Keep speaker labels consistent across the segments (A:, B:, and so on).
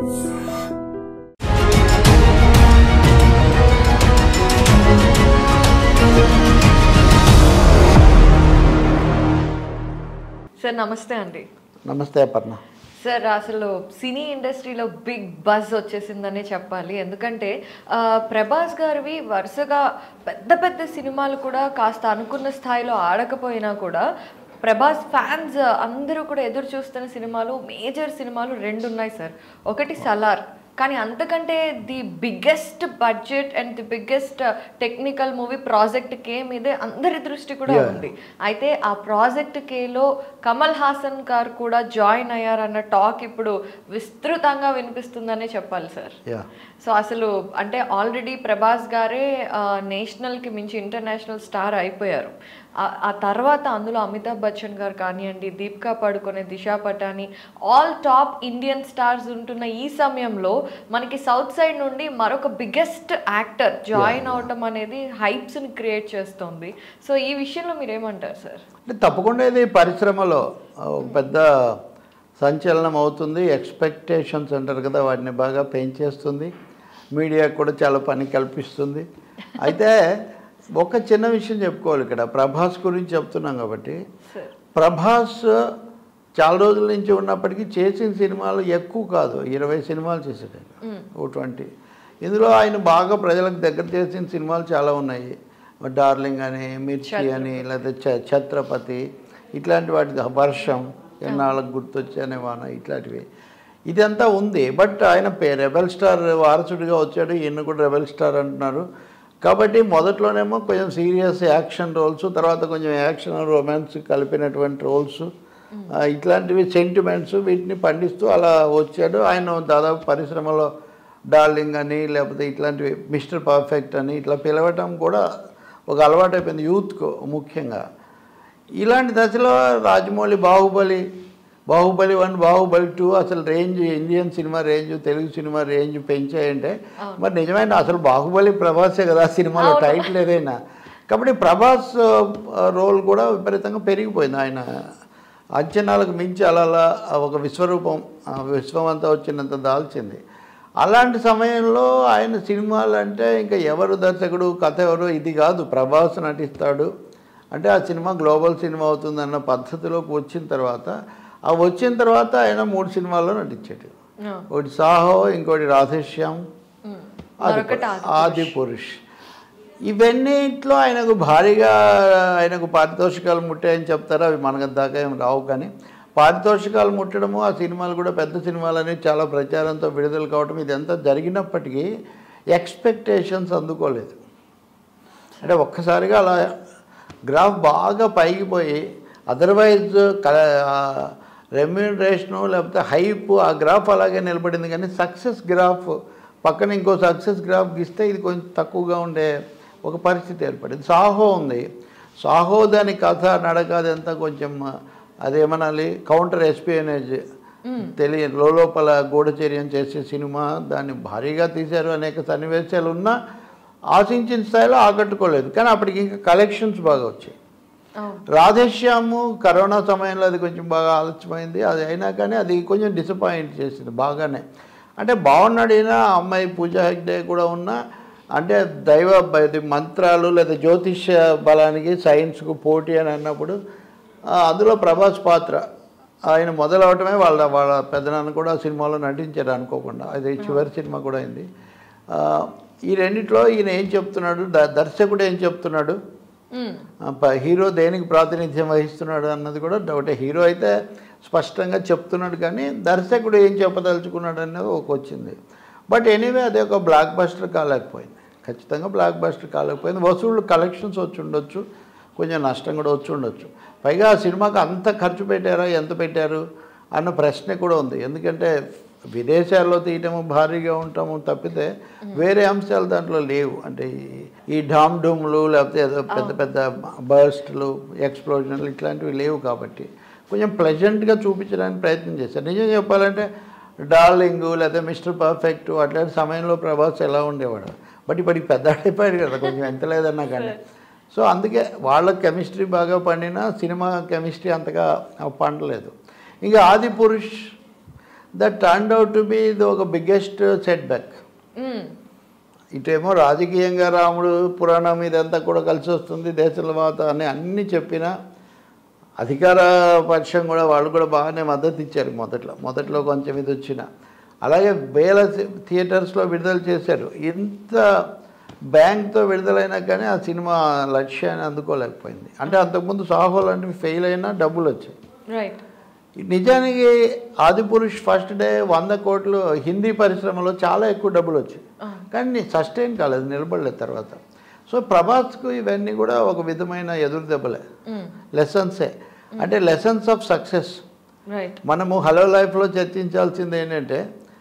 A: Sir నమస్తే అండి
B: నమస్తే అపర్ణ
A: సార్ అసలు సినీ ఇండస్ట్రీలో బిగ్ బజ్ వచ్చేసిందనే చెప్పాలి ఎందుకంటే ఆ, ప్రభాస్ గారివి వరుసగా పెద్ద పెద్ద సినిమాలు కూడా కాస్త అనుకున్న స్థాయిలో ఆడకపోయినా కూడా ప్రభాస్ ఫ్యాన్స్ అందరూ కూడా ఎదురు చూస్తున్న సినిమాలు మేజర్ సినిమాలు రెండు ఉన్నాయి సార్ ఒకటి సలార్ కానీ అంతకంటే the biggest budget and the biggest technical movie project K మీదే అందరి దృష్టి కూడా ఉంది అయితే ఆ ప్రాజెక్ట్ కేలో కమల్ హాసన్ గారు కూడా జాయిన్ అయ్యారన్న టాక్ ఇప్పుడు విస్తృతంగా వినిపిస్తుందనే చెప్పాలి సార్
B: యా
A: సో అసలు అంటే ఆల్రెడీ ప్రభాస్ గారే ఆ, నేషనల్కి మించి ఇంటర్నేషనల్ స్టార్ అయిపోయారు ఆ- ఆ తర్వాత అందులో అమితాబ్ బచ్చన్ గారు కానివ్వండి Deepika Padukone Disha Patani all top Indian stars ఉంటున్న ఈ సమయంలో మనకి సౌత్ సైడ్ నుండి మరొక బిగ్గెస్ట్ యాక్టర్ జాయిన్ అవటం అనేది హైప్స్ని క్రియేట్ చేస్తుంది సో ఈ విషయంలో మీరు ఏమంటారు సార్
B: అంటే తప్పకుండా ఇది పరిశ్రమలో ఆ, ఒక పెద్ద సంచలనం అవుతుంది ఎక్స్పెక్టేషన్స్ అంటారు కదా వాటిని బాగా పెంచేస్తుంది మీడియా కూడా చాలా పని కల్పిస్తుంది అయితే ఒక చిన్న విషయం చెప్పుకోవాలి ఇక్కడ ప్రభాస్ గురించి చెప్తున్నాం కాబట్టి
A: సార్
B: ప్రభాస్ చాలా రోజుల నుంచి ఉన్నప్పటికీ చేసిన సినిమాలు ఎక్కువ కాదు ఇరవై సినిమాలు చేశాడు ఆయన. ఓ ట్వంటీ ఇందులో ఆయన బాగా ప్రజలకు దగ్గర చేసిన సినిమాలు చాలా ఉన్నాయి డార్లింగ్ అని మిర్చి అని లేదా ఛ- ఛత్రపతి ఇట్లాంటి వాటి వర్షం ఎన్నాళ్ళకు గుర్తొచ్చానే వాన ఇట్లాంటివి ఇదంతా ఉంది బట్ ఆయన పే రెబెల్ స్టార్ వారసుడిగా వచ్చాడు ఈయన కూడా రెబెల్ స్టార్ అంటున్నారు కాబట్టి మొదట్లోనేమో కొంచెం సీరియస్ యాక్షన్ రోల్స్ తర్వాత కొంచెం యాక్షన్ రొమాన్స్ కలిపినటువంటి రోల్స్ ఇట్లాంటివి సెంటిమెంట్స్ వీటిని పండిస్తూ అలా వచ్చాడు ఆయన దాదాపు పరిశ్రమలో డార్లింగ్ అని లేకపోతే ఇట్లాంటివి మిస్టర్ పర్ఫెక్ట్ అని ఇట్లా పిలవటం కూడా ఒక అలవాటు అయిపోయింది యూత్కు ముఖ్యంగా ఇలాంటి దశలో రాజమౌళి బాహుబలి బాహుబలి వన్ బాహుబలి టూ అసలు range Indian cinema range Telugu cinema range పెంచాయంటే మరి నిజమైన అసలు బాహుబలి ప్రభాసే కదా సినిమాలో టైటిల్ ఏదైనా కాబట్టి ప్రభాస్ ఆ, రోల్ కూడా విపరీతంగా పెరిగిపోయింది ఆయన అంచనాలకు మించి అలా అలా ఒక విశ్వరూపం ఆ విశ్వం అంతా వచ్చినంత దాల్చింది అలాంటి సమయంలో ఆయన సినిమాలు అంటే ఇంకా ఎవరు దర్శకుడు కథ ఎవరు ఇది కాదు ప్రభాస్ నటిస్తాడు అంటే ఆ సినిమా గ్లోబల్ సినిమా అవుతుందన్న పద్ధతిలోకి వచ్చిన తర్వాత ఆ వచ్చిన తర్వాత ఆయన మూడు సినిమాల్లో నటించాడు
A: ఆ,
B: ఒకటి సాహో ఇంకోటి రాధేశ్యామ్
A: ఉమ్.
B: ఆది
A: మరొకటి ఆది
B: ఆది పురుష్ ఇవన్నిట్లో ఆయనకు భారీగా ఆయనకు పారితోషికాలు ముట్టాయని చెప్తారు అవి మనకు దాకా ఏం రావు కానీ పారితోషికాలు ముట్టడము ఆ సినిమాలు కూడా పెద్ద సినిమాలని చాలా ప్రచారంతో విడుదల కావడం ఇదంతా జరిగినప్పటికీ ఎక్స్పెక్టేషన్స్ అందుకోలేదు అంటే ఒక్కసారిగా అలా గ్రాఫ్ బాగా పైకి పోయి అదర్వైజ్ రెమ్యూనరేషను లేకపోతే హైప్ ఆ గ్రాఫ్ అలాగే నిలబడింది కానీ సక్సెస్ గ్రాఫ్ పక్కన ఇంకో సక్సెస్ గ్రాఫ్ గీస్తే ఇది కొంచెం తక్కువగా ఉండే ఒక పరిస్థితి ఏర్పడింది సాహో ఉంది సాహో దాని కథ నడక అదంతా కొంచెం అదేమనాలి కౌంటర్ ఎస్పియనేజ్ తెలియని లోపల గూఢచర్యం చేసే సినిమా దాన్ని భారీగా తీశారు అనేక సన్నివేశాలు ఉన్నా ఆశించిన స్థాయిలో ఆకట్టుకోలేదు కానీ అప్పటికి ఇంకా కలెక్షన్స్ బాగా వచ్చాయి
A: అవును
B: రాధేశ్యాము కరోనా సమయంలో అది కొంచెం బాగా ఆలస్యమైంది అది అయినా కానీ అది కొంచెం డిసప్పాయింట్ చేసింది బాగానే అంటే బాగున్నాడు ఈయన ఆ అమ్మాయి పూజా హెగ్డే కూడా ఉన్నా అంటే దైవ ఇది మంత్రాలు లేదా జ్యోతిష్య బలానికి సైన్స్కు పోటీ అని అన్నప్పుడు ఆ, అందులో ప్రభాస్ పాత్ర ఆయన మొదలవటమే వాళ్ళ వాళ్ళ పెద్దనాన్న కూడా ఆ సినిమాలో నటించారు అనుకోకుండా అది చివరి సినిమా కూడా అయింది ఆ, ఈ రెండిట్లో ఈయన ఏం చెప్తున్నాడు ద- దర్శకుడు ఏం చెప్తున్నాడు
A: ఉమ్.
B: ఆ, ప- హీరో దేనికి ప్రాతినిధ్యం వహిస్తున్నాడు అన్నది కూడా డౌటే హీరో అయితే స్పష్టంగా చెప్తున్నాడు కానీ దర్శకుడు ఏం చెప్పదలుచుకున్నాడు అనేది ఒక వచ్చింది బట్ ఎనీవే అది ఒక బ్లాక్ బస్టర్ కాలేకపోయింది ఖచ్చితంగా బ్లాక్ బస్టర్ కాలేకపోయింది వసూళ్ళు కలెక్షన్స్ వచ్చి ఉండొచ్చు కొంచెం నష్టం కూడా వచ్చి ఉండొచ్చు పైగా ఆ సినిమాకి అంత ఖర్చు పెట్టారా ఎంత పెట్టారు అన్న ప్రశ్న కూడా ఉంది ఎందుకంటే విదేశాల్లో తీయటము భారీగా ఉంటాము తప్పితే వేరే అంశాలు దాంట్లో లేవు అంటే ఈ- ఈ డామ్ డూమ్లు లేకపోతే ఏదో పెద్ద పెద్ద బర్స్ట్లు ఎక్స్ప్లోజన్లు ఇట్లాంటివి లేవు కాబట్టి కొంచెం ప్లెజెంట్గా చూపించడానికి ప్రయత్నం చేశారు నిజం చెప్పాలంటే డార్లింగ్ లేదా మిస్టర్ పర్ఫెక్ట్ అట్లాంటి సమయంలో ప్రభాస్ ఎలా ఉండేవాడు బట్ ఇప్పటికి పెద్ద అయిపోయాడు కదా కొంచెం ఎంత లేదన్నా కానీ సో అందుకే వాళ్ళ కెమిస్ట్రీ బాగా పండినా సినిమా కెమిస్ట్రీ అంతగా పండలేదు ఇంకా Adipurush that turn out to be ఇది ఒక బిగ్గెస్ట్ సెట్ బ్యాక్
A: మ్మ్.
B: ఇటేమో రాజకీయంగా రాముడు పురాణం ఇదంతా కూడా కలిసి వస్తుంది దేశంలో వాత అని అన్నీ చెప్పినా అధికార పక్షం కూడా వాళ్ళు కూడా బాగానే మద్దతు ఇచ్చారు మొదట్లో మొదట్లో కొంచెం ఇది వచ్చిన అలాగే వేల థియేటర్స్లో విడుదల చేశారు ఇంత బ్యాంక్తో విడుదలైనా కానీ ఆ సినిమా లక్ష్యాన్ని అందుకోలేకపోయింది అంటే అంతకుముందు సాహో లాంటివి ఫెయిల్ అయినా డబ్బులు వచ్చాయి
A: రైట్
B: నిజానికి ఆదిపురుష్ ఫస్ట్ డే వంద కోట్లు హిందీ పరిశ్రమలో చాలా ఎక్కువ డబ్బులు వచ్చాయి కానీ సస్టైన్ కాలేదు నిలబడలేదు తర్వాత సో ప్రభాస్కు ఇవన్నీ కూడా ఒక విధమైన ఎదురు దెబ్బలే
A: మ్మ్.
B: లెసన్సే అంటే లెసన్స్ ఆఫ్ సక్సెస్
A: రైట్
B: మనము హలో లైఫ్లో చర్చించాల్సింది ఏంటంటే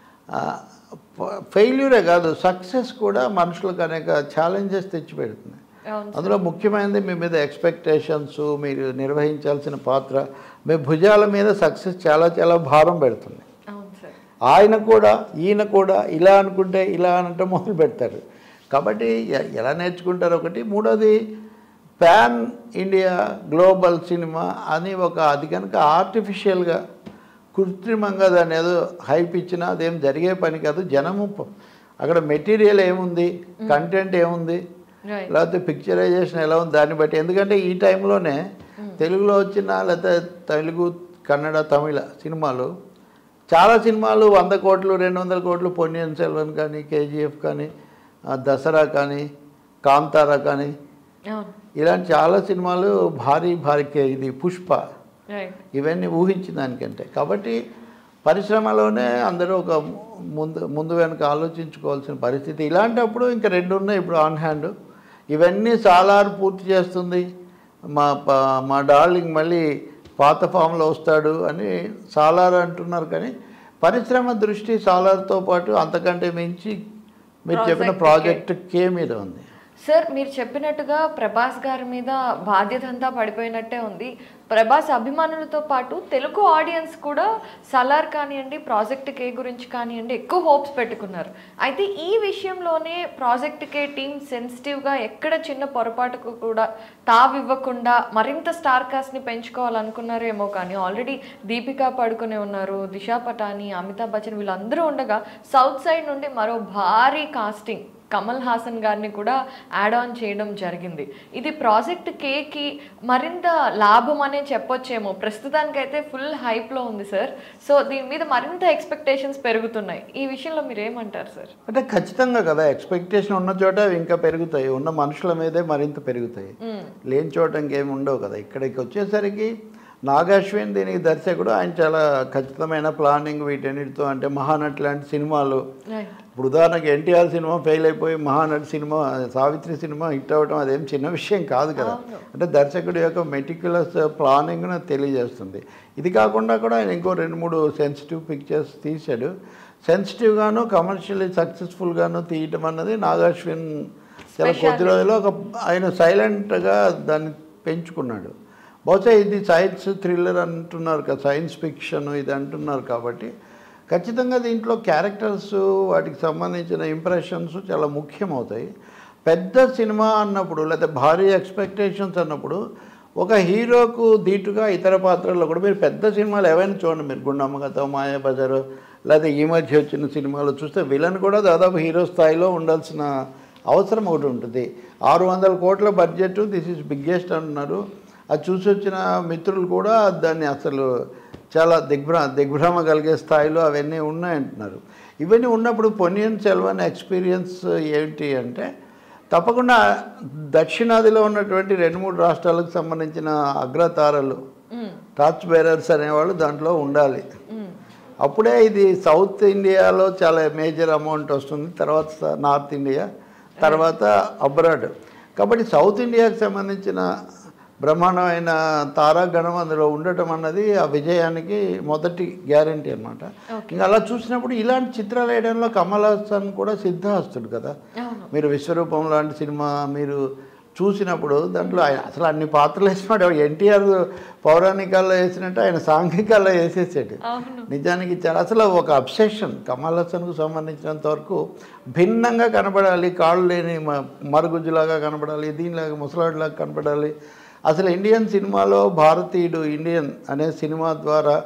B: ఫెయిల్యూరే కాదు సక్సెస్ కూడా మనుషులకు అనేక ఛాలెంజెస్ తెచ్చిపెడుతుంది
A: అవును
B: అందులో ముఖ్యమైనది మీ మీద ఎక్స్పెక్టేషన్స్ మీరు నిర్వహించాల్సిన పాత్ర మీ భుజాల మీద సక్సెస్ చాలా చాలా భారం పెడుతుంది
A: అవును సార్
B: ఆయన కూడా ఈయన కూడా ఇలా అనుకుంటే ఇలా అనటం మొదలు పెడతారు కాబట్టి ఎ- ఎలా నేర్చుకుంటారు ఒకటి మూడోది పాన్ ఇండియా గ్లోబల్ సినిమా అని ఒక అది కనుక ఆర్టిఫిషియల్గా కృత్రిమంగా దాన్ని ఏదో హైప్ ఇచ్చినా అదేం జరిగే పని కాదు జనము ప- అక్కడ మెటీరియల్ ఏముంది కంటెంట్ ఏముంది
A: రైట్
B: లేకపోతే పిక్చరైజేషన్ ఎలా ఉంది దాన్ని బట్టి ఎందుకంటే ఈ టైంలోనే తెలుగులో వచ్చిన లేకపోతే తెలుగు కన్నడ తమిళ సినిమాలు చాలా సినిమాలు వంద కోట్లు రెండు వందల కోట్లు పొన్నియన్ సెల్వన్ కానీ కేజీఎఫ్ కానీ ఆ, దసరా కానీ కాంతారా కానీ
A: అవును
B: ఇలాంటి చాలా సినిమాలు భారీ భారీ కే- ఇది పుష్ప
A: రైట్
B: ఇవన్నీ ఊహించిన దానికంటే కాబట్టి పరిశ్రమలోనే అందరూ ఒక ముందు ముందు వెనక ఆలోచించుకోవాల్సిన పరిస్థితి ఇలాంటప్పుడు ఇంకా రెండు ఉన్నాయి ఇప్పుడు ఆన్ హ్యాండ్ ఇవన్నీ సాలార్ పూర్తి చేస్తుంది మా ప- మా డార్లింగ్ మళ్ళీ పాత ఫామ్లో వస్తాడు అని సాలార్ అంటున్నారు కానీ పరిశ్రమ దృష్టి సాలార్తో పాటు అంతకంటే మించి మీరు చెప్పిన
A: Project
B: ప్రాజెక్ట్ కే మీద ఉంది
A: సార్ మీరు చెప్పినట్టుగా ప్రభాస్ గారి మీద బాధ్యత అంతా పడిపోయినట్టే ఉంది ప్రభాస్ అభిమానులతో పాటు తెలుగు ఆడియన్స్ కూడా సలార్ కానివ్వండి ప్రాజెక్ట్ కే గురించి కానివ్వండి ఎక్కువ హోప్స్ పెట్టుకున్నారు అయితే ఈ విషయంలోనే ప్రాజెక్ట్ కే టీం సెన్సిటివ్గా ఎక్కడ చిన్న పొరపాటుకు కూడా తావివ్వకుండా మరింత స్టార్ కాస్ట్ని పెంచుకోవాలనుకున్నారేమో కానీ ఆల్రెడీ దీపికా పడుకునే ఉన్నారు దిశా పటాని అమితాబ్ బచ్చన్ వీళ్ళందరూ ఉండగా సౌత్ సైడ్ నుండి మరో భారీ కాస్టింగ్ కమల్ హాసన్ గారిని కూడా యాడ్ ఆన్ చేయడం జరిగింది ఇది ప్రాజెక్ట్ కేకి మరింత లాభం అనే చెప్పొచ్చేమో ప్రస్తుతానికైతే ఫుల్ హైప్లో ఉంది సార్ సో దీని మీద మరింత ఎక్స్పెక్టేషన్స్ పెరుగుతున్నాయి ఈ విషయంలో మీరు ఏమంటారు సార్
B: అంటే ఖచ్చితంగా కదా ఎక్స్పెక్టేషన్ ఉన్న చోట అవి ఇంకా పెరుగుతాయి ఉన్న మనుషుల మీదే మరింత పెరుగుతాయి లేని చోట ఇంకేమి ఉండవు కదా ఇక్కడికి వచ్చేసరికి నాగాశ్విన్ దీనికి దర్శకుడు ఆయన చాలా ఖచ్చితమైన ప్లానింగ్ వీటన్నిటితో అంటే మహానటి లాంటి సినిమాలు
A: రైట్
B: ఇప్పుడు ఉదాహరణకి ఎన్టీఆర్ సినిమా ఫెయిల్ అయిపోయి Mahanati cinema Savitri cinema hit అవ్వడం అదేం చిన్న విషయం కాదు కదా అంటే దర్శకుడి యొక్క మెటిక్యులస్ ప్లానింగ్ను తెలియజేస్తుంది ఇది కాకుండా కూడా ఆయన ఇంకో రెండు మూడు సెన్సిటివ్ పిక్చర్స్ తీశాడు సెన్సిటివ్గాను కమర్షియల్లీ సక్సెస్ఫుల్గాను తీయటం అన్నది నాగాశ్విన్ చాలా కొద్ది రోజుల్లో ఒక ఆయన సైలెంట్గా దాన్ని పెంచుకున్నాడు బహుశా ఇది సైన్స్ థ్రిల్లర్ అంటున్నారు కదా సైన్స్ ఫిక్షన్ ఇది అంటున్నారు కాబట్టి ఖచ్చితంగా దీంట్లో క్యారెక్టర్స్ వాటికి సంబంధించిన ఇంప్రెషన్స్ చాలా ముఖ్యమవుతాయి పెద్ద సినిమా అన్నప్పుడు లేదా భారీ ఎక్స్పెక్టేషన్స్ అన్నప్పుడు ఒక హీరోకు దీటుగా ఇతర పాత్రల్లో కూడా మీరు పెద్ద సినిమాలు ఏవైనా చూడండి మీరు గుండమ్మ కథ మాయాబజారు లేదా ఈ మధ్య వచ్చిన సినిమాలు చూస్తే విలన్ కూడా దాదాపు హీరో స్థాయిలో ఉండాల్సిన అవసరం ఒకటి ఉంటుంది ఆరు వందల కోట్ల బడ్జెట్ దిస్ ఇస్ బిగ్గెస్ట్ అంటున్నారు అది చూసి వచ్చిన మిత్రులు కూడా దాన్ని అసలు చాలా దిగ్భ్ర దిగ్భ్రమ కలిగే స్థాయిలో అవన్నీ ఉన్నాయంటున్నారు ఇవన్నీ ఉన్నప్పుడు పొన్నియన్ సెల్వన్ ఎక్స్పీరియన్స్ ఏంటి అంటే తప్పకుండా దక్షిణాదిలో ఉన్నటువంటి రెండు మూడు రాష్ట్రాలకు సంబంధించిన అగ్రతారలు టార్చ్ బేరర్స్ అనేవాళ్ళు దాంట్లో ఉండాలి అప్పుడే ఇది సౌత్ ఇండియాలో చాలా మేజర్ అమౌంట్ వస్తుంది తర్వాత స- నార్త్ ఇండియా తర్వాత అబ్రాడ్ కాబట్టి సౌత్ ఇండియాకి సంబంధించిన బ్రహ్మాండమైన తారాగణం అందులో ఉండటం అన్నది ఆ విజయానికి మొదటి గ్యారంటీ అనమాట ఇంకా అలా చూసినప్పుడు ఇలాంటి చిత్రాలు వేయడంలో కమల్ హాసన్ కూడా సిద్ధహస్తుడు కదా
A: అవును
B: మీరు విశ్వరూపం లాంటి సినిమా మీరు చూసినప్పుడు దాంట్లో ఆయన అసలు అన్ని పాత్రలు వేసినాడు ఎన్టీఆర్ పౌరాణికాల్లో వేసినట్టు ఆయన సాంఘికాల్లో వేసేసాడు
A: అవును
B: నిజానికి చాలా అసలు ఒక అబ్సెషన్ కమల్ హాసన్కు సంబంధించినంత వరకు భిన్నంగా కనబడాలి కాళ్ళు లేని మ- మరుగుజ్జులాగా కనబడాలి దీనిలాగా ముసలాడిలాగా కనబడాలి అసలు ఇండియన్ సినిమాలో భారతీయుడు ఇండియన్ అనే సినిమా ద్వారా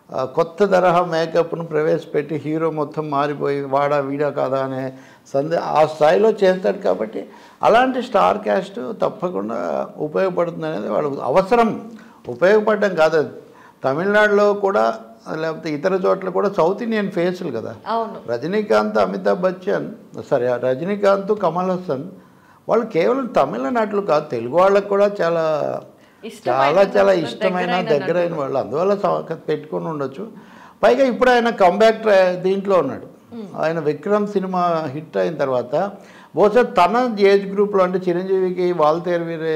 B: ఆ, కొత్త తరహా మేకప్ను ప్రవేశపెట్టి హీరో మొత్తం మారిపోయి వాడా వీడా కాదా అనే సందే ఆ స్థాయిలో చేస్తాడు కాబట్టి అలాంటి స్టార్ క్యాస్ట్ తప్పకుండా ఉపయోగపడుతుంది అనేది వాళ్ళకు అవసరం ఉపయోగపడడం కాదు తమిళనాడులో కూడా లేకపోతే ఇతర చోట్ల కూడా సౌత్ ఇండియన్ ఫేస్లు కదా
A: అవును
B: రజనీకాంత్ అమితాబ్ బచ్చన్ సరే రజనీకాంత్ కమల్ హాసన్ వాళ్ళు కేవలం తమిళ నటులు కాదు తెలుగు వాళ్ళకు కూడా చాలా
A: ఇష్టమైన
B: చాలా చాలా
A: నటులు,
B: ఇష్టమైన
A: దగ్గరైన
B: దగ్గరైన వాళ్ళు అందువల్ల సవ- పెట్టుకొని ఉండొచ్చు పైగా ఇప్పుడు ఆయన కంబ్యాక్ దీంట్లో ఉన్నాడు ఆయన విక్రమ్ సినిమా హిట్ అయిన తర్వాత బహుశా తన ఏజ్ గ్రూప్లో అంటే చిరంజీవికి వాల్తేరు వీరే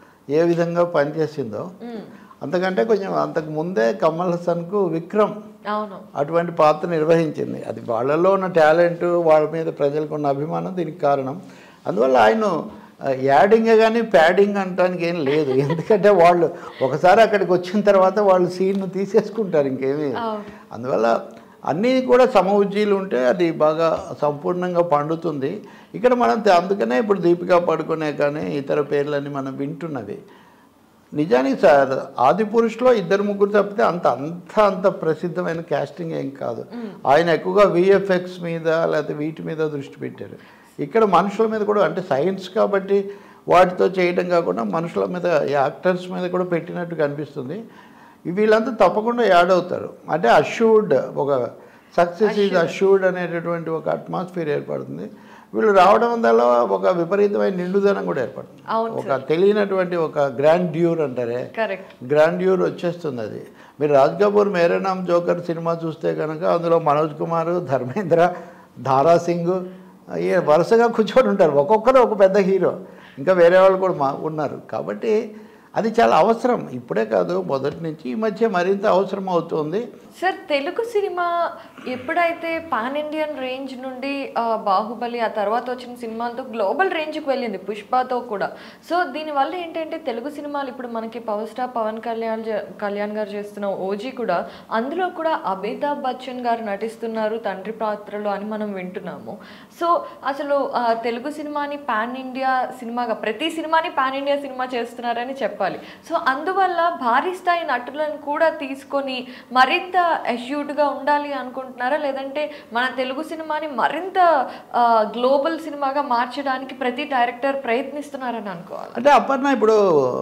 B: ఏ విధంగా పనిచేసిందో
A: మ్మ్.
B: అంతకంటే కొంచెం అంతకు ముందే కమల్ హాసన్కు విక్రమ్
A: అవును
B: అటువంటి పాత్ర నిర్వహించింది అది వాళ్ళలో ఉన్న టాలెంట్ వాళ్ళ మీద ప్రజలకు ఉన్న అభిమానం దీనికి కారణం అందువల్ల ఆయన ఆ, యాడింగ్ కానీ ప్యాడింగ్ అనడానికి ఏం లేదు ఎందుకంటే వాళ్ళు ఒకసారి అక్కడికి వచ్చిన తర్వాత వాళ్ళు సీన్ను తీసేసుకుంటారు ఇంకేమీ
A: అవును.
B: అందువల్ల అన్నీ కూడా సమవుజ్జీలు ఉంటే అది బాగా సంపూర్ణంగా పండుతుంది ఇక్కడ మనం తె- అందుకనే ఇప్పుడు దీపికా పడుకునే కానీ ఇతర పేర్లన్నీ మనం వింటున్నవి నిజానికి సార్ ఆది పురుషులో ఇద్దరు ముగ్గురు తప్పితే అంత అంత అంత ప్రసిద్ధమైన క్యాస్టింగ్ ఏం కాదు ఆయన ఎక్కువగా విఎఫ్ఎక్స్ మీద లేకపోతే వీటి మీద దృష్టి పెట్టారు ఇక్కడ మనుషుల మీద కూడా అంటే సైన్స్ కాబట్టి వాటితో చేయడం కాకుండా మనుషుల మీద యాక్టర్స్ మీద కూడా పెట్టినట్టు కనిపిస్తుంది వీళ్ళంతా తప్పకుండా యాడ్ అవుతారు అంటే అష్యూర్డ్ ఒక సక్సెస్ ఈజ్ అష్యూర్డ్ అనేటటువంటి ఒక అట్మాస్ఫియర్ ఏర్పడుతుంది వీళ్ళు రావడం వల్ల ఒక విపరీతమైన నిండుదనం కూడా ఏర్పడుతుంది
A: అవును
B: ఒక తెలియనటువంటి ఒక గ్రాండ్ డ్యూర్ అంటారే
A: కరెక్ట్
B: గ్రాండ్యూర్ వచ్చేస్తుంది అది మీరు రాజ్ కపూర్ మేరే నామ్ జోకర్ సినిమా చూస్తే కనుక అందులో మనోజ్ కుమార్ ధర్మేంద్ర ధారా సింగ్ ఈ వరుసగా కూర్చొని ఉంటారు ఒక్కొక్కరు ఒక పెద్ద హీరో ఇంకా వేరే వాళ్ళు కూడా మా ఉన్నారు కాబట్టి అది చాలా అవసరం ఇప్పుడే కాదు మొదటి నుంచి ఈ మధ్య మరింత అవసరం అవుతుంది
A: సార్ తెలుగు సినిమా ఎప్పుడైతే పాన్ ఇండియన్ రేంజ్ నుండి ఆ, బాహుబలి ఆ తర్వాత వచ్చిన సినిమాలతో గ్లోబల్ రేంజ్కి వెళ్ళింది పుష్పతో కూడా సో దీనివల్ల ఏంటంటే తెలుగు సినిమాలు ఇప్పుడు మనకి పవర్ స్టార్ పవన్ కళ్యాణ్ జ- కళ్యాణ్ గారు చేస్తున్న ఓజీ కూడా అందులో కూడా అమితాబ్ బచ్చన్ గారు నటిస్తున్నారు తండ్రి పాత్రలో అని మనం వింటున్నాము సో అసలు ఆ, తెలుగు సినిమాని పాన్ ఇండియా సినిమాగా ప్రతి సినిమాని పాన్ ఇండియా సినిమా చేస్తున్నారని చెప్పాలి సో అందువల్ల భారీ స్థాయి నటులను కూడా తీసుకొని మరింత అష్యూడ్గా ఉండాలి అనుకుంటున్నారా లేదంటే మన తెలుగు సినిమాని మరింత ఆ, గ్లోబల్ సినిమాగా మార్చడానికి ప్రతి డైరెక్టర్ ప్రయత్నిస్తున్నారని అనుకోవాలి
B: అంటే అప్పన్న ఇప్పుడు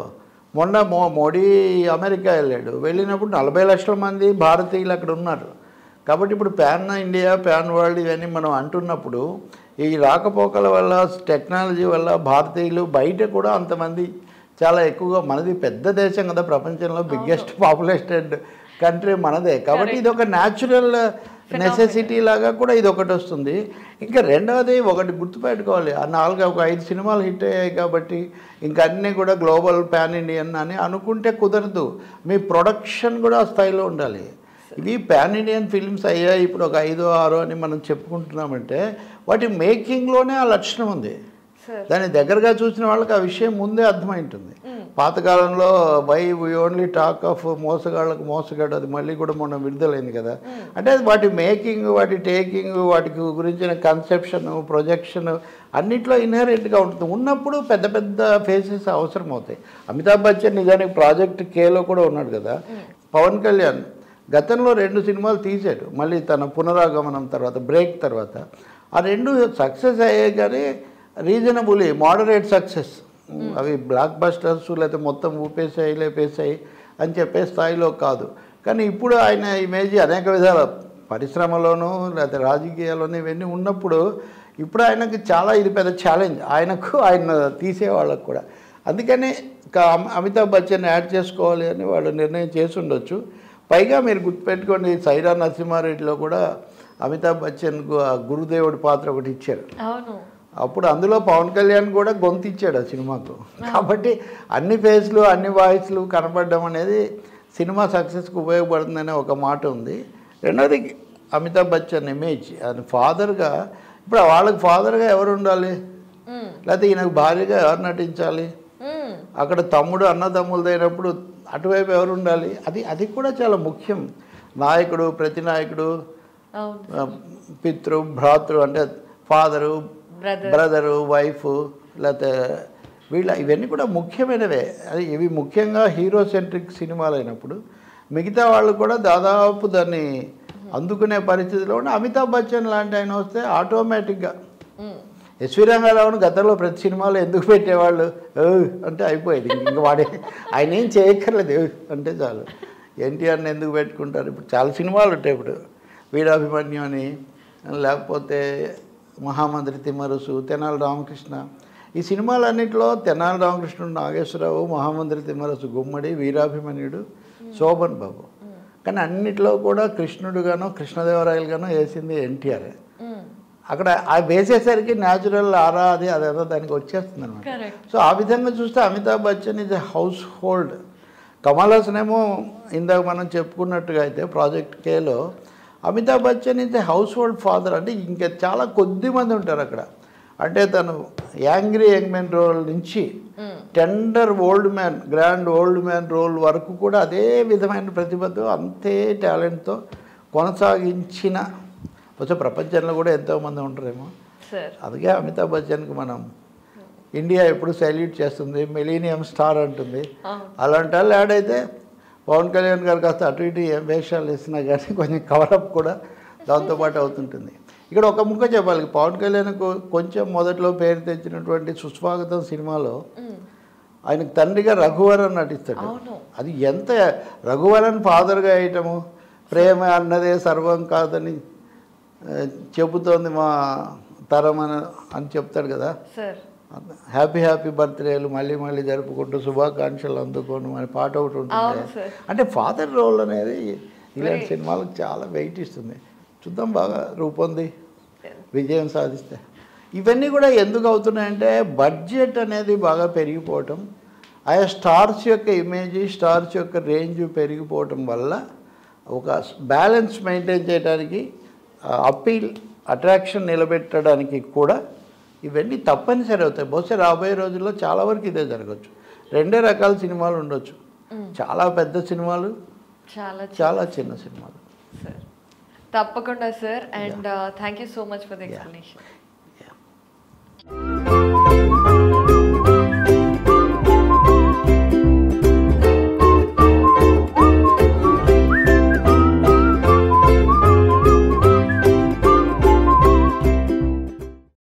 B: మొన్న మో మోడీ అమెరికా వెళ్ళాడు వెళ్ళినప్పుడు నలభై లక్షల మంది భారతీయులు అక్కడ ఉన్నారు కాబట్టి ఇప్పుడు ప్యాన్ ఇండియా ప్యాన్ వరల్డ్ ఇవన్నీ మనం అంటున్నప్పుడు ఈ రాకపోకల వల్ల టెక్నాలజీ వల్ల భారతీయులు బయట కూడా అంతమంది చాలా ఎక్కువగా మనది పెద్ద దేశం కదా ప్రపంచంలో బిగ్గెస్ట్ పాపులేటెడ్ కంట్రీ మనదే కాబట్టి ఇది ఒక న్యాచురల్ నెసెసిటీ లాగా కూడా ఇది ఒకటి వస్తుంది ఇంకా రెండవది ఒకటి గుర్తుపెట్టుకోవాలి ఆ నాలుగు ఒక ఐదు సినిమాలు హిట్ అయ్యాయి కాబట్టి ఇంకా అన్నీ కూడా గ్లోబల్ ప్యాన్ ఇండియన్ అని అనుకుంటే కుదరదు మీ ప్రొడక్షన్ కూడా ఆ స్థాయిలో ఉండాలి ఇవి పాన్ ఇండియన్ ఫిల్మ్స్ అయ్యాయి ఇప్పుడు ఒక ఐదో ఆరో అని మనం చెప్పుకుంటున్నామంటే వాటి మేకింగ్లోనే ఆ లక్షణం ఉంది
A: సార్
B: దాన్ని దగ్గరగా చూసిన వాళ్ళకి ఆ విషయం ముందే అర్థమై ఉంటుంది పాతకాలంలో why we only talk of మోసగాళ్ళకు మోసగాడు అది మళ్ళీ కూడా మొన్న విడుదలైంది కదా అంటే అది వాటి మేకింగ్ వాటి టేకింగ్ వాటికి గురించిన కన్సెప్షన్ ప్రొజెక్షన్ అన్నిట్లో ఇన్హెరెంట్గా ఉంటుంది ఉన్నప్పుడు పెద్ద పెద్ద ఫేసెస్ అవసరం అవుతాయి అమితాబ్ బచ్చన్ నిజానికి ప్రాజెక్ట్ కేలో కూడా ఉన్నాడు కదా పవన్ కళ్యాణ్ గతంలో రెండు సినిమాలు తీశాడు మళ్ళీ తన పునరాగమనం తర్వాత బ్రేక్ తర్వాత ఆ రెండు సక్సెస్ అయ్యాయి కానీ రీజనబుల్ మోడరేట్ సక్సెస్ అవి బ్లాక్ బస్టర్స్ లేకపోతే మొత్తం ఊపేసాయి లేపేసాయి అని చెప్పే స్థాయిలో కాదు కానీ ఇప్పుడు ఆయన ఇమేజ్ అనేక విధాల పరిశ్రమలోనూ లేకపోతే రాజకీయాల్లోనూ ఇవన్నీ ఉన్నప్పుడు ఇప్పుడు ఆయనకి చాలా ఇది పెద్ద ఛాలెంజ్ ఆయనకు ఆయన తీసేవాళ్ళకు కూడా అందుకని క- అమితాబ్ బచ్చన్ యాడ్ చేసుకోవాలి అని వాళ్ళు నిర్ణయం చేసి ఉండొచ్చు పైగా మీరు గుర్తుపెట్టుకోండి సైరా నరసింహారెడ్డిలో కూడా అమితాబ్ బచ్చన్కు ఆ గురుదేవుడి పాత్ర ఒకటి ఇచ్చారు
A: అవును
B: అప్పుడు అందులో పవన్ కళ్యాణ్ కూడా గొంతు ఇచ్చాడు ఆ సినిమాకు కాబట్టి అన్ని ఫేస్లు అన్ని వాయిస్లు కనపడడం అనేది సినిమా సక్సెస్కి ఉపయోగపడుతుందనే ఒక మాట ఉంది రెండోది అమితాబ్ బచ్చన్ ఇమేజ్ ఆయన ఫాదర్గా ఇప్పుడు వాళ్ళకి ఫాదర్గా ఎవరు ఉండాలి
A: మ్మ్.
B: లేకపోతే ఈయనకు భార్యగా ఎవరు నటించాలి
A: మ్మ్.
B: అక్కడ తమ్ముడు అన్నదమ్ములదైనప్పుడు అటువైపు ఎవరు ఉండాలి అది అది కూడా చాలా ముఖ్యం నాయకుడు ప్రతి నాయకుడు
A: అవును
B: ఆ, పితృ భ్రాతృ అంటే ఫాదరు
A: బ్రదర్
B: బ్రదరు వైఫ్ లేకపోతే వీళ్ళ ఇవన్నీ కూడా ముఖ్యమైనవే అది ఇవి ముఖ్యంగా హీరో సెంట్రిక్ సినిమాలు అయినప్పుడు మిగతా వాళ్ళు కూడా దాదాపు దాన్ని అందుకునే పరిస్థితిలో ఉన్న అమితాబ్ బచ్చన్ లాంటి ఆయన వస్తే ఆటోమేటిక్గా
A: మ్మ్.
B: ఎస్వి రంగారావును గతంలో ప్రతి సినిమాలో ఎందుకు పెట్టేవాళ్ళు "ఓ" అంటే అయిపోయేది ఇంక వాడే ఆయన ఏం చేయక్కర్లేదు "ఓ" అంటే చాలు ఎన్టీఆర్ని ఎందుకు పెట్టుకుంటారు ఇప్పుడు చాలా సినిమాలు ఉంటాయి ఇప్పుడు వీరాభిమన్యు అని లేకపోతే మహామంత్రి తిమ్మరుసు తెనాలి రామకృష్ణ ఈ సినిమాలన్నింటిలో తెనాలి రామకృష్ణుడు నాగేశ్వరరావు మహామంత్రి తిమ్మరసు గుమ్మడి వీరాభిమన్యుడు శోభన్ బాబు కానీ అన్నిట్లో కూడా కృష్ణుడుగానో కృష్ణదేవరాయలుగానో వేసింది ఎన్టీఆర్
A: మ్మ్.
B: అక్కడ ఆ వేసేసరికి న్యాచురల్ ఆరా అది అదేదో దానికి వచ్చేస్తుంది అనమాట
A: Correct.
B: సో ఆ విధంగా చూస్తే Amitabh Bachchan is a household Kamal Haasan ఏమో ఇందాక మనం చెప్పుకున్నట్టుగా అయితే ప్రాజెక్ట్ కేలో Amitabh Bachchan is a household father అంటే ఇంకా చాలా కొద్ది మంది ఉంటారు అక్కడ అంటే తను యాంగ్రీ యంగ్ మ్యాన్ రోల్ నుంచి
A: hmm.
B: Tender old man grand old man role వరకు కూడా అదే విధమైన ప్రతిభతో అంతే టాలెంట్తో కొనసాగించిన బహుశా ప్రపంచంలో కూడా ఎంతోమంది ఉంటారేమో
A: సార్
B: అందుకే అమితాబ్ బచ్చన్కి మనం ఇండియా ఎప్పుడు సల్యూట్ చేస్తుంది మిలీనియం స్టార్ అంటుంది
A: అవును
B: అలాంటి వాళ్ళు యాడ్ అయితే పవన్ కళ్యాణ్ గారు కాస్త అటు ఇటు ఏం వేషాలు ఇస్తున్నా కానీ కొంచెం కవరప్ కూడా దాంతోపాటు అవుతుంటుంది ఇక్కడ ఒక ముక్క చెప్పాలి పవన్ కళ్యాణ్కు కొంచెం మొదట్లో పేరు తెచ్చినటువంటి సుస్వాగతం సినిమాలో
A: మ్మ్.
B: ఆయనకు తండ్రిగా రఘువరన్ నటిస్తాడు
A: అవును
B: అది ఎంత రఘువరన్ ఫాదర్గా వేయటము ప్రేమ అన్నదే సర్వం కాదని ఆ, చెబుతోంది మా తరం అని అని చెప్తాడు కదా
A: సార్
B: హ్యాపీ హ్యాపీ బర్త్డేలు మళ్ళీ మళ్ళీ జరుపుకుంటూ శుభాకాంక్షలు అందుకోను అనే పాట ఒకటి ఉంటుంది
A: అవును సార్
B: అంటే ఫాదర్ రోల్ అనేది ఇలాంటి
A: Very-
B: సినిమాలకు చాలా వెయిట్ ఇస్తుంది చూద్దాం బాగా రూపొంది విజయం సాధిస్తే ఇవన్నీ కూడా ఎందుకు అవుతున్నాయంటే బడ్జెట్ అనేది బాగా పెరిగిపోవటం ఆయా స్టార్స్ యొక్క ఇమేజ్ స్టార్స్ యొక్క రేంజ్ పెరిగిపోవటం వల్ల ఒక బ్యాలెన్స్ మెయింటైన్ చేయడానికి అప్పీల్ అట్రాక్షన్ నిలబెట్టడానికి కూడా ఇవన్నీ తప్పనిసరి అవుతాయి బహుశా రాబోయే రోజుల్లో చాలా వరకు ఇదే జరగచ్చు రెండే రకాల సినిమాలు ఉండొచ్చు చాలా పెద్ద సినిమాలు
A: చాలా
B: చాలా చిన్న సినిమాలు
A: సార్ తప్పకుండా sir and thank you so much for the
B: Yeah.
A: Explanation
B: Yeah.